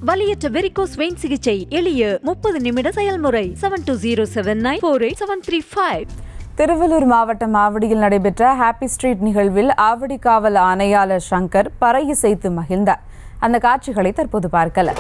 வலியற்ற varicose vein சிகிச்சை எளிய முப்பது நிமிட செயல்முறை seven two zero seven nine four eight seven three five Thiruvallur மாவட்டம் ஆவடியில் நடைபெற்ற ஹாப்பி ஸ்ட்ரீட் நிகழ்வில் ஆவடி காவல் ஆணையாளர் சங்கர் பறை இசைத்து மகிழ்ந்தார் அந்த காட்சிகளை தற்போது பார்க்கலாம்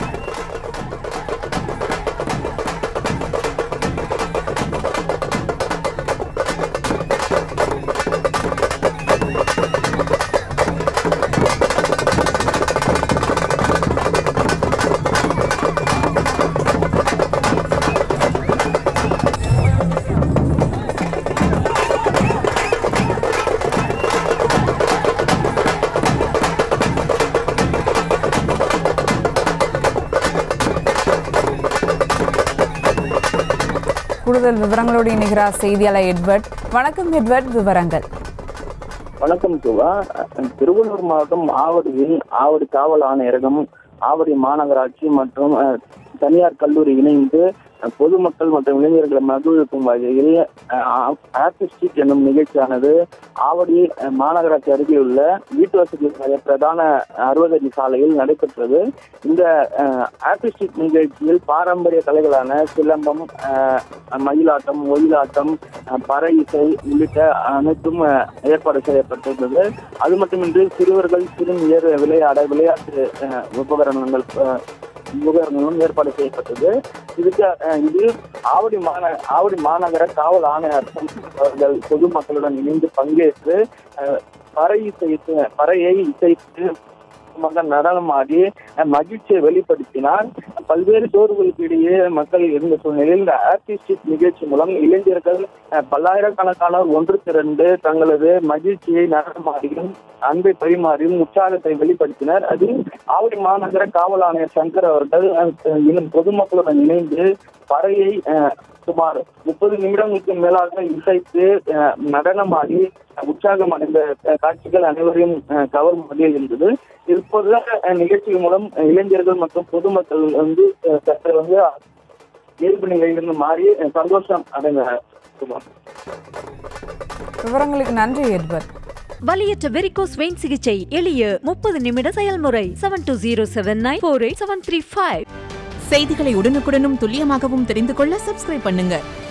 கூடுதல் விவரங்களோடு இணைகிறார் செய்தியாளர் எட்வர்ட் வணக்கம் எட்வர்ட் விவரங்கள் வணக்கம் சிவா திருவள்ளூர் மாவட்டம் ஆவடியில் ஆவடி காவல் ஆணையரகம் ஆவடி மாநகராட்சி மற்றும் அஹ், தனியார் கல்லூரி இணைந்து அஹ், பொதுமக்கள் மற்றும் இளைஞர்களை மகிழ்விக்கும் வகையில் ஆப்பி ஸ்ட்ரீட் என்னும் நிகழ்ச்சியானது ஆவடி அஹ், மாநகராட்சி அருகில் உள்ள வீட்டு வசதி வாரிய பிரதான அறுபது அடி சாலையில் நடைபெற்றது இந்த ஆப்பி ஸ்ட்ரீட் நிகழ்ச்சியில் பாரம்பரிய கலைகளான சிலம்பம் அஹ், மயிலாட்டம் ஒயிலாட்டம் அஹ், பறை இசை உள்ளிட்ட அனைத்தும் அஹ், ஏற்பாடு செய்யப்பட்டிருந்தது அது மட்டுமின்றி சிறுவர்கள் சிறுமியர் விளையாட விளையாட்டு அஹ், உபகரணங்கள் அஹ், உபகரணங்களும் ஏற்பாடு செய்யப்பட்டது இதுக்கு அஹ், இது ஆவடி மாந ஆவடி மாநகர காவல் ஆணையர் அவர்கள் பொதுமக்களுடன் இணைந்து பங்கேற்று அஹ், பறை இசைத்து பறையை இசைத்து மக்கள் நடனமாடி அஹ், மகிழ்ச்சியை வெளிப்படுத்தினார் பல்வேறு சோர்வுகளுக்கு இடையே மக்கள் இருந்த சூழ்நிலையில் இந்த ஆர்டிஸ்டிக் நிகழ்ச்சி மூலம் இளைஞர்கள் அஹ், பல்லாயிரக்கணக்கானோர் ஒன்று திரண்டு தங்களது மகிழ்ச்சியை நடனமாடியும் அன்பை பரிமாறியும் உற்சாகத்தை வெளிப்படுத்தினர் அதில் ஆவடி மாநகர காவல் ஆணையர் சங்கர் அவர்கள் அஹ், இன்னும் பொதுமக்களுடன் இணைந்து பறையை அஹ், சுமார் முப்பது நிமிடங்களுக்கு மேலாக இசைத்து அஹ், நடனமாடி உற்சாகம் அடைந்த அஹ், காட்சிகள் அனைவரையும் அஹ், கவரும் வகையில் இருந்தது இப்போது அஹ், நிகழ்ச்சி மூலம் அஹ், இளைஞர்கள் மற்றும் பொதுமக்கள் வந்து அஹ், சற்று வந்து இயல்பு நிலையிலிருந்து மாறி அஹ், சந்தோஷம் அடைந்தனர் சுமார் விவரங்களுக்கு நன்றி எட்வர்ட் வலியற்ற வெரிகோஸ் வெயின் சிகிச்சை எளிய முப்பது நிமிட செயல்முறை seven two zero seven nine four eight seven three five செய்திகளை உடனுக்குடனும் துல்லியமாகவும் தெரிந்து கொள்ள சப்ஸ்கிரைப் பண்ணுங்க